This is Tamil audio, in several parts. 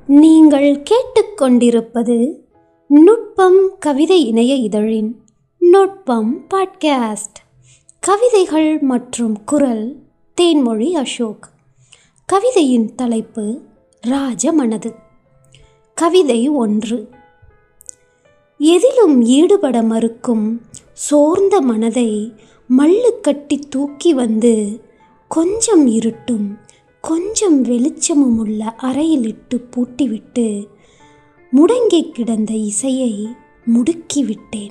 நீங்கள் கேட்டுக்கொண்டிருப்பது நுட்பம் கவிதை இணைய இதழின் நுட்பம் பாட்காஸ்ட் கவிதைகள் மற்றும் குரல் தேன்மொழி அசோக் கவிதையின் தலைப்பு ராஜமனது கவிதை ஒன்று எதிலும் ஈடுபட மறுக்கும் சோர்ந்த மனதை மல்லு கட்டி தூக்கி வந்து கொஞ்சம் இருட்டும் கொஞ்சம் வெளிச்சமும் உள்ள அறையிலிட்டு பூட்டிவிட்டு முடங்கி கிடந்த இசையை முடுக்கிவிட்டேன்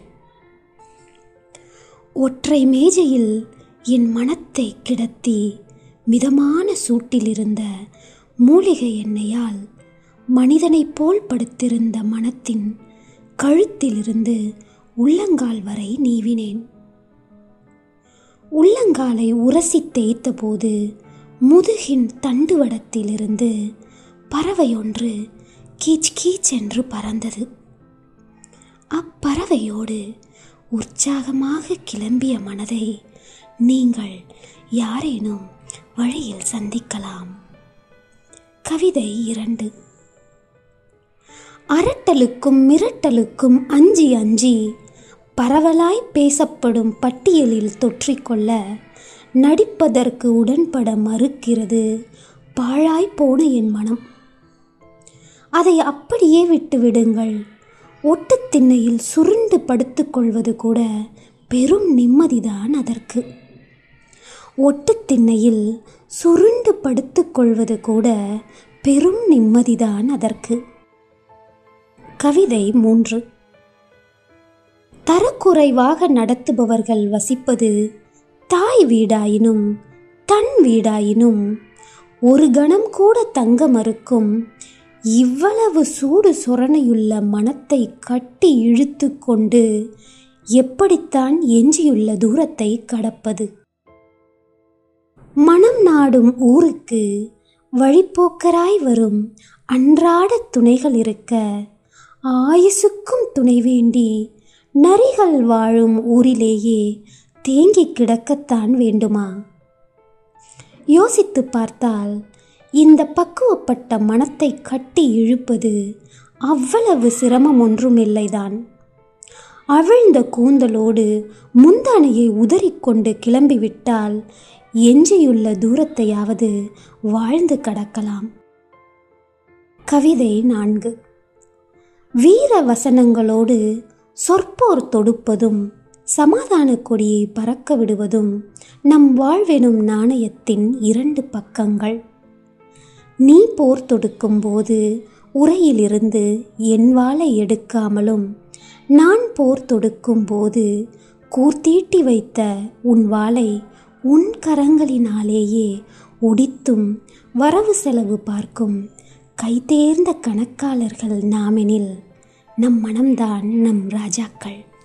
ஒற்றை மேஜையில் என் மனத்தை கிடத்தி மிதமான சூட்டிலிருந்த மூலிகை எண்ணெயால் மனிதனைப் போல் படுத்திருந்த மனத்தின் கழுத்திலிருந்து உள்ளங்கால் வரை நீவினேன் உள்ளங்காலை உரசி தேய்த்தபோது முதுகின் தண்டுவடத்திலிருந்து பறவை ஒன்று கீச் கீச் என்று பறந்தது அப்பறவையோடு உற்சாகமாக கிளம்பிய மனதை நீங்கள் யாரேனும் வழியில் சந்திக்கலாம் கவிதை இரண்டு அரட்டலுக்கும் மிரட்டலுக்கும் அஞ்சி அஞ்சி பரவலாய் பேசப்படும் பட்டியலில் தொற்றிக்கொள்ள நடிப்பதற்கு உடன்பட மறுக்கிறது பாழாய் போன என் மனம் அதை அப்படியே விட்டு விடுங்கள் ஒட்டுத்திண்ணையில் சுருண்டு படுத்துக்கொள்வது கூட பெரும் நிம்மதிதான் அதற்கு ஒட்டுத்திண்ணையில் சுருண்டு படுத்துக்கொள்வது கூட பெரும் நிம்மதிதான் அதற்கு கவிதை மூன்று தரக்குறைவாக நடத்துபவர்கள் வசிப்பது தாய் வீடாயினும் தன் வீடாயினும் ஒரு கணம் கூட தங்க மறுக்கும் இவ்வளவு சூடு சொரணையுள்ள மனத்தை கட்டி இழுத்து கொண்டு எப்படித்தான் எஞ்சியுள்ள தூரத்தை கடப்பது மனம் நாடும் ஊருக்கு வழிப்போக்கராய் வரும் அன்றாட துணைகள் இருக்க ஆயுசுக்கும் துணை வேண்டி நரிகள் வாழும் ஊரிலேயே தேங்கி கிடக்கத்தான் வேண்டுமா யோசித்து பார்த்தால் இந்த பக்குவப்பட்ட மனத்தை கட்டி இழுப்பது அவ்வளவு சிரமம் ஒன்றுமில்லைதான் அவிழ்ந்த கூந்தலோடு முந்தானையை உதறிக்கொண்டு கிளம்பிவிட்டால் எஞ்சியுள்ள தூரத்தையாவது வாழ்ந்து கடக்கலாம் கவிதை நான்கு வீர வசனங்களோடு சொற்போர் தொடுப்பதும் சமாதான கொடியை பறக்க விடுவதும் நம் வாழ்வெனும் நாணயத்தின் இரண்டு பக்கங்கள் நீ போர் தொடுக்கும் போது உரையிலிருந்து என் வாளை எடுக்காமலும் நான் போர் தொடுக்கும் போது கூர்த்தீட்டி வைத்த உன் வாளை உன் கரங்களினாலேயே ஒடித்தும் வரவு செலவு பார்க்கும் கைதேர்ந்த கணக்காளர்கள் நாமெனில் நம் மனம்தான் நம் ராஜாக்கள்